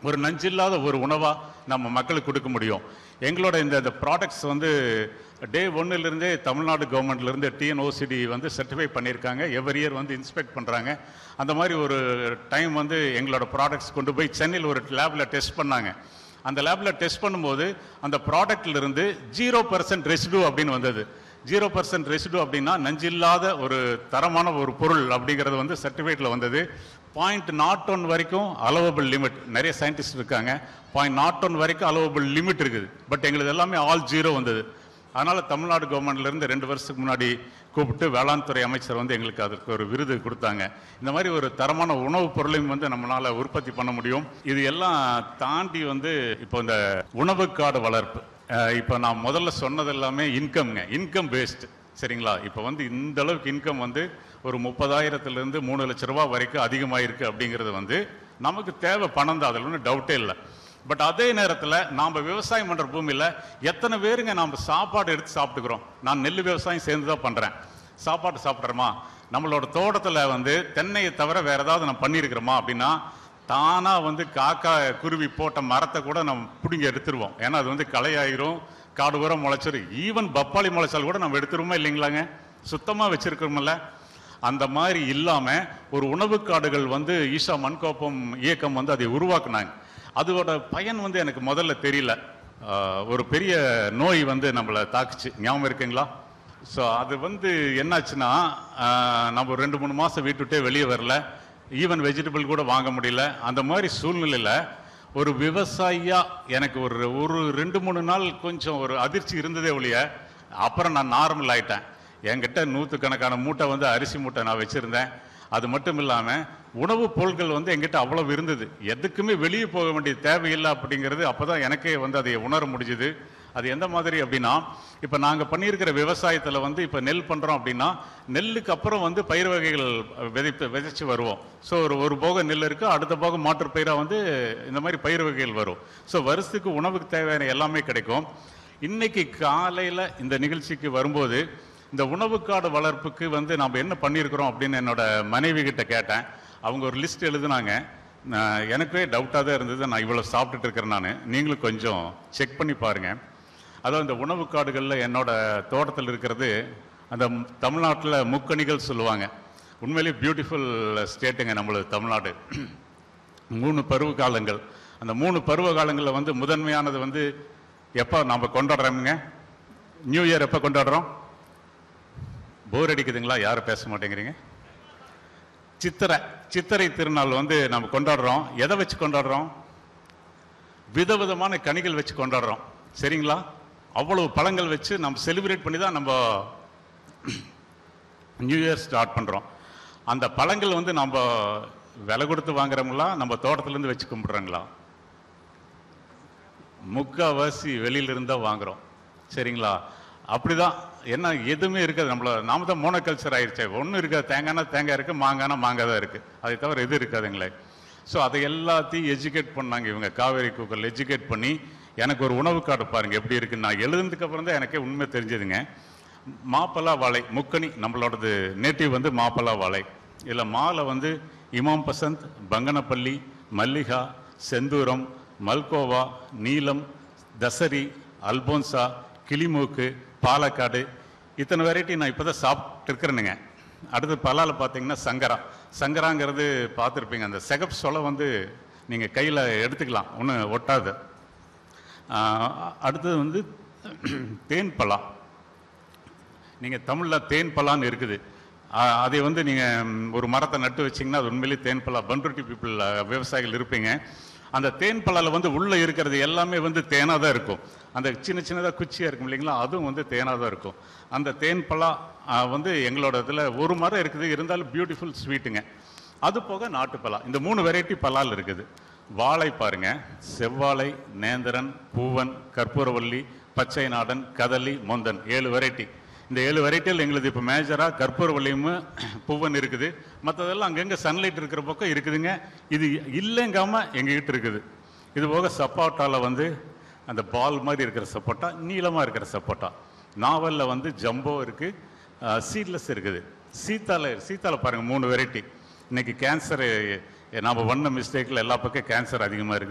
ஒரு நஞ்சில்லாத ஒரு உணவாக நம்ம மக்களுக்கு கொடுக்க முடியும் எங்களோட இந்த இந்த ப்ராடக்ட்ஸ் வந்து டே ஒன்னுலேருந்தே தமிழ்நாடு கவர்மெண்ட்லேருந்து டிஎன்ஓசிடி வந்து சர்டிஃபை பண்ணியிருக்காங்க எவ்ரி இயர் வந்து இன்ஸ்பெக்ட் பண்ணுறாங்க அந்த மாதிரி ஒரு டைம் வந்து எங்களோட ப்ராடக்ட்ஸ் கொண்டு போய் சென்னையில் ஒரு லேபில் டெஸ்ட் பண்ணாங்க அந்த லேபில் டெஸ்ட் பண்ணும்போது அந்த ப்ராடக்ட்ல இருந்து ஜீரோ பர்சன்ட் ரெசிடு அப்படின்னு வந்தது ஜீரோ பர்சன்ட் ரெசிடு அப்படின்னா நஞ்சில்லாத ஒரு தரமான ஒரு பொருள் அப்படிங்கிறது வந்து சர்டிஃபிகேட்டில் வந்தது பாயிண்ட் நாட் ஒன் வரைக்கும் அலோவபிள் லிமிட் நிறைய சயின்டிஸ்ட் இருக்காங்க பாயிண்ட் நாட் ஒன் வரைக்கும் அலோவபிள் லிமிட் இருக்குது பட் எங்களுக்கு எல்லாமே ஆல் ஜீரோ வந்தது அதனால தமிழ்நாடு கவர்மெண்ட்ல இருந்து ரெண்டு வருஷத்துக்கு முன்னாடி கூப்பிட்டு வேளாண் துறை அமைச்சர் வந்து எங்களுக்கு அதுக்கு ஒரு விருது கொடுத்தாங்க இந்த மாதிரி ஒரு தரமான உணவுப் பொருளையும் வந்து நம்மளால உற்பத்தி பண்ண முடியும் இது எல்லாம் தாண்டி வந்து இப்போ இந்த உணவு காடு வளர்ப்பு அஹ் இப்போ நான் முதல்ல சொன்னது எல்லாமே இன்கம்ங்க இன்கம் பேஸ்டு சரிங்களா இப்போ வந்து இந்த அளவுக்கு இன்கம் வந்து ஒரு முப்பதாயிரத்துல இருந்து மூணு லட்ச ரூபாய் வரைக்கும் அதிகமாயிருக்கு அப்படிங்கிறது வந்து நமக்கு தேவை பணம் தான் அதில் ஒன்றும் டவுட்டே இல்லை பட் அதே நேரத்தில் நாம் விவசாயம் பண்ணுற பூமியில் எத்தனை பேருங்க நாம் சாப்பாடு எடுத்து சாப்பிட்டுக்கிறோம் நான் நெல் விவசாயம் சேர்ந்து தான் பண்ணுறேன் சாப்பாடு சாப்பிட்றோமா நம்மளோட தோட்டத்தில் வந்து தென்னையை தவிர வேற ஏதாவது நம்ம பண்ணியிருக்கிறோமா அப்படின்னா தானாக வந்து காக்கா குருவி போட்ட மரத்தை கூட நம்ம பிடுங்கி எடுத்துருவோம் ஏன்னா அது வந்து களையாயிரும் காடு உரம் முளைச்சிரும் ஈவன் பப்பாளி முளைச்சால் கூட நம்ம எடுத்துருவோமா இல்லைங்களாங்க சுத்தமாக வச்சிருக்கிறோம்ல அந்த மாதிரி இல்லாம ஒரு உணவு காடுகள் வந்து ஈஷா மண்கோப்பம் இயக்கம் வந்து அதை உருவாக்குனாங்க அதோட பயன் வந்து எனக்கு முதல்ல தெரியல ஆஹ் ஒரு பெரிய நோய் வந்து நம்மளை தாக்குச்சு ஞாபகம் இருக்குங்களா ஸோ அது வந்து என்னாச்சுன்னா ஆஹ் நம்ம ஒரு ரெண்டு மூணு மாசம் வீட்டுட்டே வெளியே வரல ஈவன் வெஜிடபிள் கூட வாங்க முடியல அந்த மாதிரி சூழ்நிலையில ஒரு விவசாயியா எனக்கு ஒரு ஒரு ரெண்டு மூணு நாள் கொஞ்சம் ஒரு அதிர்ச்சி இருந்ததே ஒழிய அப்புறம் நான் நார்மல் ஆயிட்டேன் என்கிட்ட நூற்றுக்கணக்கான மூட்டை வந்து அரிசி மூட்டை நான் வச்சுருந்தேன் அது மட்டும் இல்லாமல் உணவுப் பொருட்கள் வந்து எங்கிட்ட அவ்வளவு இருந்தது எதுக்குமே வெளியே போக வேண்டிய தேவையில்லை அப்படிங்கிறது அப்போ தான் எனக்கே வந்து அதை உணர முடிஞ்சுது அது எந்த மாதிரி அப்படின்னா இப்போ நாங்கள் பண்ணியிருக்கிற விவசாயத்தில் வந்து இப்போ நெல் பண்ணுறோம் அப்படின்னா நெல்லுக்கு அப்புறம் வந்து பயிர் வகைகள் விதைப்பு விதைச்சு வருவோம் ஸோ ஒரு ஒரு போக நெல் இருக்கு அடுத்த போக மாற்றுப் பயிராக வந்து இந்த மாதிரி பயிர் வகைகள் வரும் ஸோ வருஷத்துக்கு உணவுக்கு தேவையான எல்லாமே கிடைக்கும் இன்னைக்கு காலையில் இந்த நிகழ்ச்சிக்கு வரும்போது இந்த உணவுக்காடு வளர்ப்புக்கு வந்து நாம் என்ன பண்ணியிருக்கிறோம் அப்படின்னு என்னோட மனைவி கிட்ட கேட்டேன் அவங்க ஒரு லிஸ்ட் எழுதுனாங்க நான் எனக்கே டவுட்டாக தான் இருந்தது நான் இவ்வளோ சாப்பிட்டுட்டு இருக்கிறேன் நான் நீங்களும் கொஞ்சம் செக் பண்ணி பாருங்க அதாவது இந்த உணவு காடுகளில் என்னோட தோட்டத்தில் இருக்கிறது அந்த தமிழ்நாட்டில் முக்கணிகள் சொல்லுவாங்க உண்மையிலேயே பியூட்டிஃபுல் ஸ்டேட்டுங்க நம்மளது தமிழ்நாடு மூணு பருவ காலங்கள் அந்த மூணு பருவ காலங்களில் வந்து முதன்மையானது வந்து எப்போ நம்ம கொண்டாடுறோமுங்க நியூ இயர் எப்போ கொண்டாடுறோம் போர் அடிக்குதுங்களா யாரும் பேச மாட்டேங்கிறீங்க சித்திரை சித்திரை திருநாள் வந்து நம்ம கொண்டாடுறோம் எதை வச்சு கொண்டாடுறோம் விதவிதமான கனிகள் வச்சு கொண்டாடுறோம் சரிங்களா அவ்வளவு பழங்கள் வச்சு நம்ம செலிப்ரேட் பண்ணி தான் நம்ம நியூ இயர் ஸ்டார்ட் பண்ணுறோம் அந்த பழங்கள் வந்து நம்ம விலை கொடுத்து வாங்குறோங்களா நம்ம தோட்டத்துலேருந்து வச்சு கும்பிட்றோங்களா முக்கால்வாசி வெளியில இருந்தா வாங்குறோம் சரிங்களா அப்படிதான் என்ன எதுவுமே இருக்காது நம்மள நாம தான் மோனோகல்ச்சர் ஆயிடுச்சு ஒன்றும் இருக்காது தேங்காய்னா தேங்காய் இருக்கு மாங்காய்னா மாங்காய் தான் இருக்கு அதை தவிர எது இருக்காதுங்களே ஸோ அதை எல்லாத்தையும் எஜுகேட் பண்ணாங்க இவங்க காவேரி கூக்கல் எஜுகேட் பண்ணி எனக்கு ஒரு உணவு கார்டு பாருங்க எப்படி இருக்குன்னு நான் எழுதுனதுக்கு அப்புறம் தான் எனக்கே உண்மை தெரிஞ்சதுங்க மாப்பலா வாழை முக்கணி நம்மளோடது நேட்டிவ் வந்து மாப்பலா வாழை இதில் மாலை வந்து இமாம் பசந்த் பங்கனப்பள்ளி மல்லிகா செந்தூரம் மல்கோவா நீலம் தசரி அல்போன்சா கிளிமூக்கு பாலக்காடு இத்தனை வெரைட்டி நான் இப்போ தான் சாப்பிட்டு இருக்கிறேனுங்க அடுத்து பலால பார்த்தீங்கன்னா சங்கரா சங்கராங்கிறது பார்த்துருப்பீங்க அந்த செகப் சொலை வந்து நீங்கள் கையில் எடுத்துக்கலாம் ஒன்றும் ஒட்டாது ஆஹ் அடுத்தது வந்து தேன் பலா நீங்கள் தமிழில் தேன் பலான்னு இருக்குது ஆஹ் அதை வந்து நீங்கள் ஒரு மரத்தை நட்டு வச்சீங்கன்னா அது உண்மையிலேயே தேன் பலா பண்ருட்டி பீப்புள் விவசாயிகள் இருப்பீங்க அந்த தேன் பலால வந்து உள்ளே இருக்கிறது எல்லாமே வந்து தேனாக தான் இருக்கும் அந்த சின்ன சின்னதாக குச்சியாக இருக்கும் இல்லைங்களா அதுவும் வந்து தேனாக தான் இருக்கும் அந்த தேன் பலா ஆஹ் வந்து எங்களோட இதில் ஒரு மரம் இருக்குது இருந்தாலும் பியூட்டிஃபுல் ஸ்வீட்டுங்க அது போக நாட்டுப்பலா இந்த மூணு வெரைட்டி பலால் இருக்குது வாழை பாருங்க செவ்வாழை நேந்திரன் பூவன் கற்பூரவல்லி பச்சை நாடன் கதலி மொந்தன் ஏழு வெரைட்டி இந்த ஏழு வெரைட்டியில் எங்களுது இப்போ மேஜராக கற்பூரவல்லியும் பூவன் இருக்குது மற்றதெல்லாம் அங்கங்கே சன்லைட் இருக்கிற பக்கம் இருக்குதுங்க இது இல்லைங்காம எங்ககிட்ட இருக்குது இது போக சப்போட்டால வந்து அந்த பால் மாதிரி இருக்கிற சப்போட்டா நீளமாக இருக்கிற சப்போட்டா நாவலில் வந்து ஜம்போ இருக்குது சீட்லெஸ் இருக்குது சீத்தால சீத்தால பாருங்கள் மூணு வெரைட்டி இன்னைக்கு கேன்சர் நாம் பண்ண மிஸ்டேக்கில் எல்லா பக்கம் கேன்சர் அதிகமாக இருக்குது